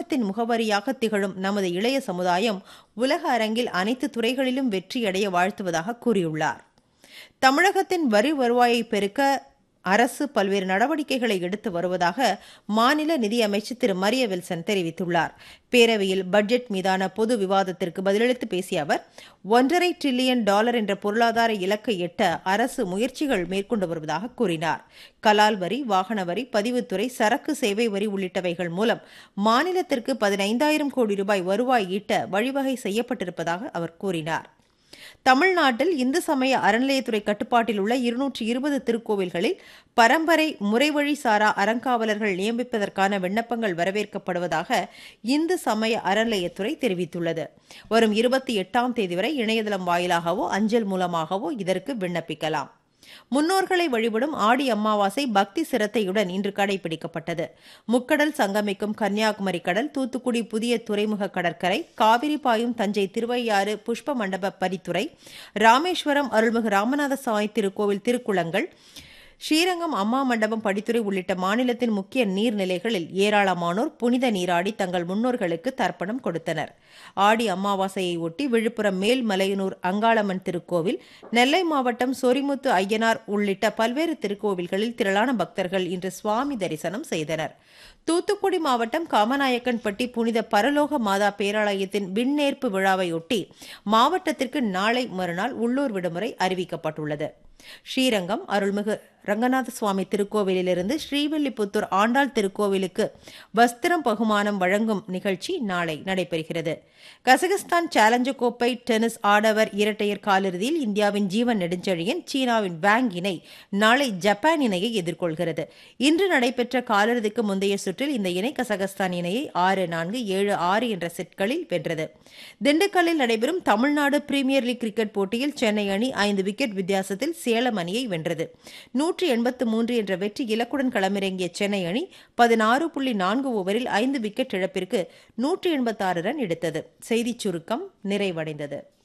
சமூகத்தின் முகவரியாக திகழும் நமது இளைய சமுதாயம் உலக அரங்கில் அனைத்து துறைகளிலும் வெற்றியடைய வாழ்த்துவதாக கூறியுள்ளார் தமிழகத்தின் வரி வருவாயை பெருக்க அரசு பல்வேறு நடவடிக்கைகளை எடுத்து வருவதாக மாநில நிதியமைச்சர் திரு மரிய வில்சன் தெரிவித்துள்ளார் பேரவையில் பட்ஜெட் மீதான பொது விவாதத்திற்கு பதிலளித்து பேசிய அவர் ஒன்றரை டிரில்லியன் டாலர் என்ற பொருளாதார இலக்கை எட்ட அரசு முயற்சிகள் மேற்கொண்டு வருவதாக கூறினார் கலால் வரி வாகன வரி பதிவுத்துறை சரக்கு சேவை வரி உள்ளிட்டவைகள் மூலம் மாநிலத்திற்கு பதினைந்தாயிரம் கோடி ரூபாய் வருவாய் ஈட்ட வழிவகை செய்யப்பட்டிருப்பதாக அவர் கூறினார் தமிழ்நாட்டில் இந்து சமய அறநிலையத்துறை கட்டுப்பாட்டில் உள்ள இருநூற்றி இருபது திருக்கோவில்களில் பரம்பரை முறைவழி சாரா அறங்காவலர்கள் நியமிப்பதற்கான விண்ணப்பங்கள் வரவேற்கப்படுவதாக இந்து சமய அறநிலையத்துறை தெரிவித்துள்ளது வரும் இருபத்தி எட்டாம் தேதி வரை இணையதளம் வாயிலாகவோ அஞ்சல் மூலமாகவோ இதற்கு விண்ணப்பிக்கலாம் முன்னோர்களை வழிபடும் ஆடி அமாவாசை பக்தி சிரத்தையுடன் இன்று கடைபிடிக்கப்பட்டது முக்கடல் சங்கமிக்கும் கன்னியாகுமரி கடல் தூத்துக்குடி புதிய துறைமுக கடற்கரை காவிரி பாயும் தஞ்சை திருவையாறு புஷ்ப மண்டப பரித்துறை ராமேஸ்வரம் அருள்மிகு ராமநாத சுவாமி திருக்கோவில் திருக்குளங்கள் ஸ்ரீரங்கம் அம்மா மண்டபம் படித்துறை உள்ளிட்ட மாநிலத்தின் முக்கிய நீர்நிலைகளில் ஏராளமானோர் புனித நீராடி தங்கள் முன்னோர்களுக்கு தர்ப்பணம் கொடுத்தனர் ஆடி அமாவாசையை ஒட்டி விழுப்புரம் மேல்மலையனூர் அங்காளம்மன் திருக்கோவில் நெல்லை மாவட்டம் சொரிமுத்து ஐயனார் உள்ளிட்ட பல்வேறு திருக்கோவில்களில் திரளான பக்தர்கள் இன்று சுவாமி தரிசனம் செய்தனர் தூத்துக்குடி மாவட்டம் காமநாயக்கன்பட்டி புனித பரலோக மாதா பேராலயத்தின் விண்ணேற்பு விழாவையொட்டி மாவட்டத்திற்கு நாளை மறுநாள் உள்ளூர் விடுமுறை அறிவிக்கப்பட்டுள்ளது ஸ்ரீரங்கம் அருள்மிகு ரங்கநாத சுவாமி திருக்கோவிலிருந்து ஸ்ரீவில்லிபுத்தூர் ஆண்டாள் திருக்கோவிலுக்கு வஸ்திரம் பகுமானம் வழங்கும் நிகழ்ச்சி நாளை நடைபெறுகிறது கசகஸ்தான் சேலஞ்சர் கோப்பை டென்னிஸ் ஆடவர் இரட்டையர் காலிறுதியில் இந்தியாவின் ஜீவன் நெடுஞ்செழியன் சீனாவின் வேங் இணை நாளை ஜப்பான் இணையை எதிர்கொள்கிறது இன்று நடைபெற்ற காலிறுதிக்கு முந்தைய சுற்றில் இந்த இணை கசகஸ்தான் இணையை ஆறு நான்கு ஏழு ஆறு என்ற செட்களில் வென்றது திண்டுக்கல்லில் நடைபெறும் தமிழ்நாடு பிரீமியர் லீக் கிரிக்கெட் போட்டியில் சென்னை அணி ஐந்து விக்கெட் வித்தியாசத்தில் சேலம் அணியை வென்றது நூற்றி எண்பத்து மூன்று என்ற வெற்றி இலக்குடன் களமிறங்கிய சென்னை அணி பதினாறு புள்ளி நான்கு ஓவரில் ஐந்து விக்கெட் இழப்பிற்கு நூற்றி எண்பத்தாறு ரன் எடுத்தது செய்திச் சுருக்கம் நிறைவடைந்தது